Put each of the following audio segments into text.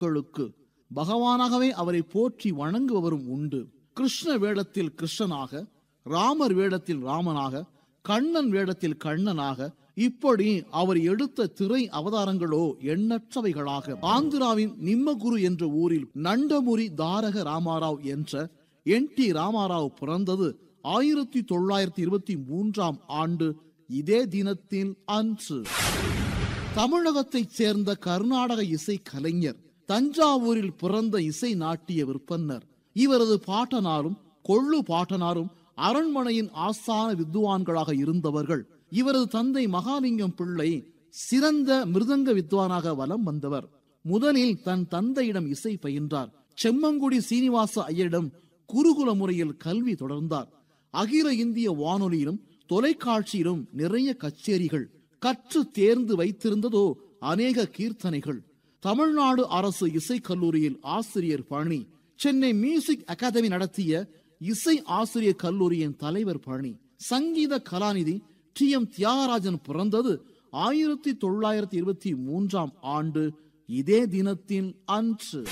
மக்களுக்கு பகவானாகவே அவரை போற்றி வணங்குபவரும் உண்டு கிருஷ்ண வேடத்தில் கிருஷ்ணனாக ராமர் வேடத்தில் ராமனாக கண்ணன் வேடத்தில் கண்ணனாக இப்படி அவர் எடுத்த திரை அவதாரங்களோ எண்ணற்றவைகளாக ஆந்திராவின் நிம்மகுரு என்ற ஊரில் நண்டமுரி தாரக ராமாராவ் என்ற என் டி ராமாராவ் பிறந்தது ஆயிரத்தி தொள்ளாயிரத்தி இருபத்தி மூன்றாம் ஆண்டு இதே தினத்தில் அன்று தமிழகத்தைச் சேர்ந்த கர்நாடக இசை கலைஞர் தஞ்சாவூரில் பிறந்த இசை நாட்டிய விற்பன்னர் இவரது பாட்டனாரும் கொள்ளு பாட்டனாரும் அரண்மனையின் ஆஸ்தான வித்வான்களாக இருந்தவர்கள் இவரது தந்தை மகாலிங்கம் பிள்ளை சிறந்த மிருதங்க வித்வானாக வலம் வந்தவர் முதலில் தன் தந்தையிடம் இசை பயின்றார் செம்மங்குடி சீனிவாச ஐயரிடம் குருகுல முறையில் கல்வி தொடர்ந்தார் அகில இந்திய வானொலியிலும் தொலைக்காட்சியிலும் நிறைய கச்சேரிகள் கற்று தேர்ந்து வைத்திருந்ததோ அநேக கீர்த்தனைகள் தமிழ்நாடு அரசு இசைக் கல்லூரியில் ஆசிரியர் பணி சென்னை மியூசிக் அகாதமி நடத்திய இசை ஆசிரியர் கல்லூரியின் தலைவர் பணி சங்கீத கலாநிதி டி எம் தியாகராஜன் பிறந்தது ஆயிரத்தி தொள்ளாயிரத்தி இருபத்தி மூன்றாம் ஆண்டு இதே தினத்தில் அன்று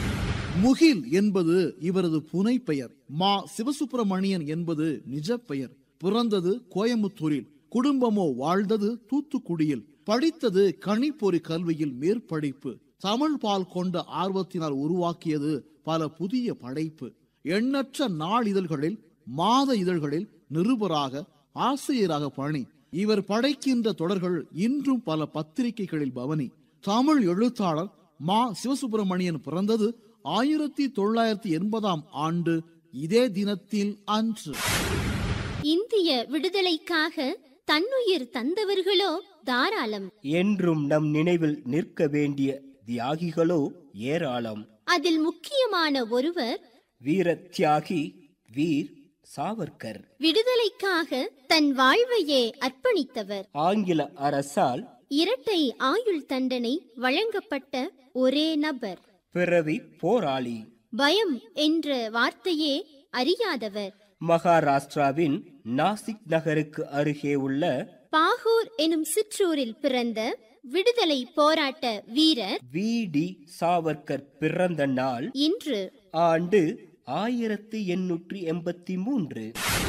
முகில் என்பது இவரது புனைப்பெயர் மா சிவசுப்பிரமணியன் என்பது நிஜ பெயர் பிறந்தது கோயம்புத்தூரில் குடும்பமோ வாழ்ந்தது தூத்துக்குடியில் படித்தது கணிப்பொறி கல்வியில் மேற்படிப்பு தமிழ் பால் கொண்ட ஆர்வத்தினால் உருவாக்கியது பல புதிய படைப்பு எண்ணற்ற நாளிதழ்களில் மாத இதழ்களில் நிருபராக ஆசிரியராக பணி இவர் படைக்கின்ற தொடர்கள் இன்றும் பல பத்திரிகைகளில் பவனி தமிழ் எழுத்தாளர் மா சிவசுப்பிரமணியன் பிறந்தது ஆயிரத்தி தொள்ளாயிரத்தி எண்பதாம் ஆண்டு இதே தினத்தில் அன்று இந்திய விடுதலைக்காக தன்னுயிர் தந்தவர்களோ தாராளம் என்றும் நம் நினைவில் நிற்க வேண்டிய தியாகிகளோ ஏராளம் அதில் முக்கியமான ஒருவர் வீர தியாகி வீர் சாவர்கர் விடுதலைக்காக தன் வாழ்வையே அர்ப்பணித்தவர் ஆங்கில அரசால் இரட்டை ஆயுள் தண்டனை வழங்கப்பட்ட ஒரே நபர் பிறவி போராளி பயம் என்ற வார்த்தையே அறியாதவர் மகாராஷ்டிராவின் நாசிக் நகருக்கு அருகே உள்ள பாகூர் எனும் சிற்றூரில் பிறந்த விடுதலை போராட்ட வீரர் வி டி சாவர்கர் பிறந்த நாள் இன்று ஆண்டு ஆயிரத்தி எண்ணூற்றி எண்பத்தி மூன்று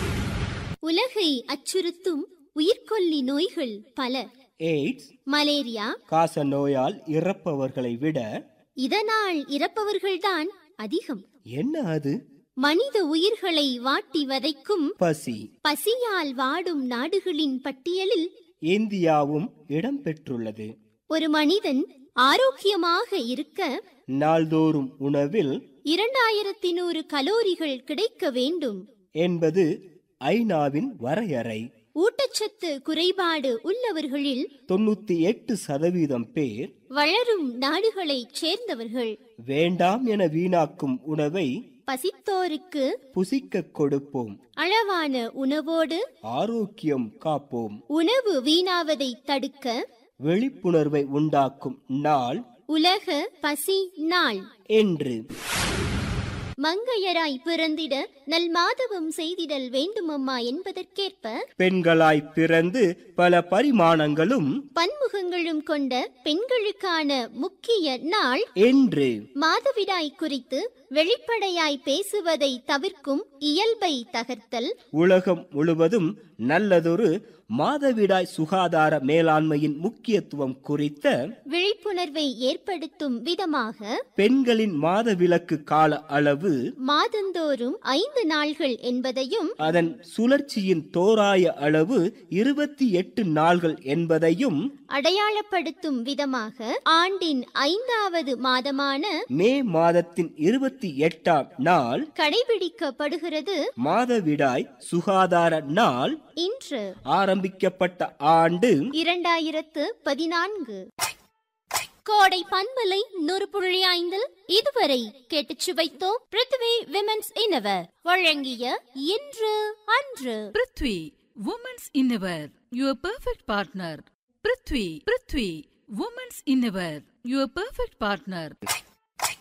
உலகை அச்சுறுத்தும் உயிர்கொல்லி நோய்கள் பல எய்ட்ஸ் மலேரியா காச நோயால் இறப்பவர்களை விட இதனால் இறப்பவர்கள்தான் அதிகம் என்ன அது மனித உயிர்களை வாட்டி வதைக்கும் பசி பசியால் வாடும் நாடுகளின் பட்டியலில் இந்தியாவும் இடம்பெற்றுள்ளது ஒரு மனிதன் ஆரோக்கியமாக இருக்க நாள்தோறும் உணவில் இரண்டாயிரத்தி நூறு கலோரிகள் கிடைக்க வேண்டும் என்பது ஐநாவின் வரையறை ஊட்டச்சத்து குறைபாடு உள்ளவர்களில் தொண்ணூத்தி எட்டு சதவீதம் பேர் வளரும் நாடுகளைச் சேர்ந்தவர்கள் வேண்டாம் என வீணாக்கும் உணவை பசித்தோருக்கு புசிக்க கொடுப்போம் அளவான உணவோடு ஆரோக்கியம் காப்போம் உணவு வீணாவதை தடுக்க விழிப்புணர்வை உண்டாக்கும் நாள் உலக பசி நாள் என்று மங்கையராய் பிறந்திட நல் மாதவம் செய்திடல் வேண்டுமம்மா என்பதற்கேற்ப பெண்களாய் பிறந்து பல பரிமாணங்களும் பன்முகங்களும் கொண்ட பெண்களுக்கான முக்கிய நாள் என்று மாதவிடாய் குறித்து வெளிப்படையாய் பேசுவதை தவிர்க்கும் இயல்பை தகர்த்தல் உலகம் முழுவதும் நல்லதொரு மாதவிடாய் சுகாதார மேலாண்மையின் முக்கியத்துவம் குறித்த விழிப்புணர்வை ஏற்படுத்தும் விதமாக பெண்களின் மாதவிலக்கு கால அளவு மாதந்தோறும் ஐந்து நாள்கள் என்பதையும் அதன் சுழற்சியின் தோராய அளவு இருபத்தி எட்டு நாள்கள் என்பதையும் அடையாளப்படுத்தும் விதமாக ஆண்டின் ஐந்தாவது மாதமான மே மாதத்தின் இருபத்தி எட்டாம் நாள் கடைபிடிக்கப்படுகிறது மாதவிடாய் சுகாதார நாள் இன்று ஆரம்பிக்கப்பட்ட ஆண்டு இரண்டாயிரத்து பதினான்கு கோடை பண்பலை நூறு புள்ளி ஐந்தில் இதுவரை கேட்டுச் சுவைத்தோம் பிருத்வி விமென்ஸ் இன்னவர் வழங்கிய இன்று அன்று prithvi women's innerwear your perfect partner prithvi prithvi women's innerwear your perfect partner